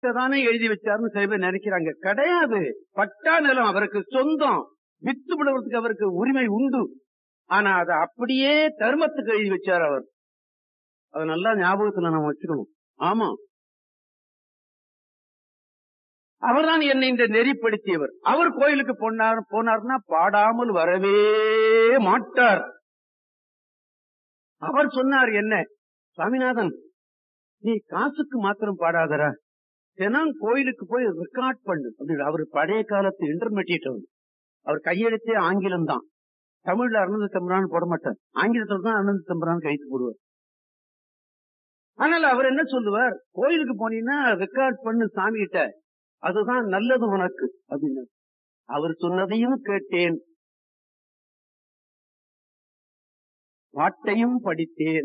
தானே எழுதி வச்சாருன்னு சில பேர் நினைக்கிறாங்க கிடையாது பட்டா நிலம் அவருக்கு சொந்தம் வித்து விடுவதற்கு அவருக்கு உரிமை உண்டு ஆனா அதை அப்படியே தர்மத்துக்கு எழுதி வச்சார் அவர் அதை நல்லா ஞாபகத்துல நம்ம வச்சுக்கணும் ஆமா அவர்தான் என்னை இந்த நெறிப்படுத்தியவர் அவர் கோயிலுக்கு போனார் போனார்னா பாடாமல் வரவே மாட்டார் அவர் சொன்னார் என்ன சாமிநாதன் நீ காசுக்கு மாத்திரம் பாடாதரா தினம் கோயிலுக்கு போய் ரெக்கார்ட் பண்ணு அப்படின்னு அவர் பழைய காலத்து இன்டர்மீடியட் அவர் அவர் கையெழுத்தே ஆங்கிலம் தான் தமிழ்ல அனந்த தம்பரான் போட மாட்டார் ஆங்கிலத்துல தான் அனந்த தம்பரான் கைத்து போடுவார் ஆனால் அவர் என்ன சொல்லுவார் கோயிலுக்கு போனீங்கன்னா ரெக்கார்ட் பண்ணு சாமி கிட்ட அதுதான் நல்லது உனக்கு அப்படின்னு அவர் சொன்னதையும் கேட்டேன் பாட்டையும் படித்தேன்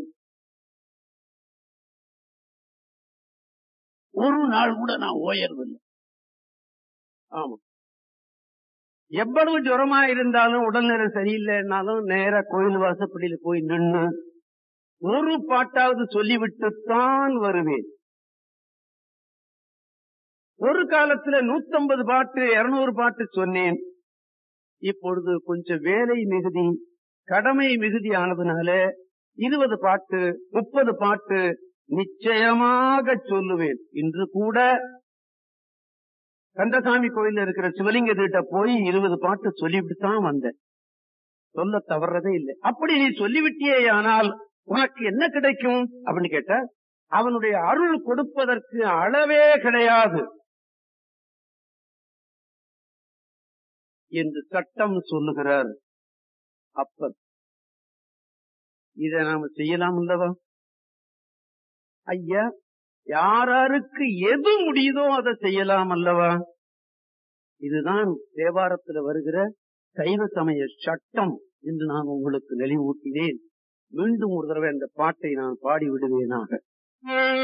ஒரு நாள் கூட நான் ஓயறதில்லை ஆமா எவ்வளவு ஜுரமா இருந்தாலும் உடல்நிலை சரியில்லைன்னாலும் நேரா கோயில் வாசப்படியில போய் நின்று ஒரு பாட்டாவது சொல்லிவிட்டுத்தான் வருவேன் ஒரு காலத்துல நூத்தம்பது பாட்டு இருநூறு பாட்டு சொன்னேன் இப்பொழுது கொஞ்சம் வேலை மிகுதி கடமை மிகுதி ஆனதுனால இருபது பாட்டு முப்பது பாட்டு நிச்சயமாக சொல்லுவேன் இன்று கூட கந்தசாமி கோயில்ல இருக்கிற சிவலிங்க கிட்ட போய் இருபது பாட்டு சொல்லிவிட்டு தான் வந்தேன் சொல்ல தவறதே இல்லை அப்படி நீ சொல்லிவிட்டியே ஆனால் உனக்கு என்ன கிடைக்கும் அப்படின்னு கேட்ட அவனுடைய அருள் கொடுப்பதற்கு அளவே கிடையாது என்று சட்டம் சொல்லுகிறார் அப்பர் இதை நாம செய்யலாம் அல்லவா ஐயா யாராருக்கு எது முடியுதோ அதை செய்யலாம் அல்லவா இதுதான் தேவாரத்தில் வருகிற சைவ சமய சட்டம் என்று நான் உங்களுக்கு நெளிவூட்டினேன் மீண்டும் ஒரு தடவை அந்த பாட்டை நான் பாடி விடுவேனாக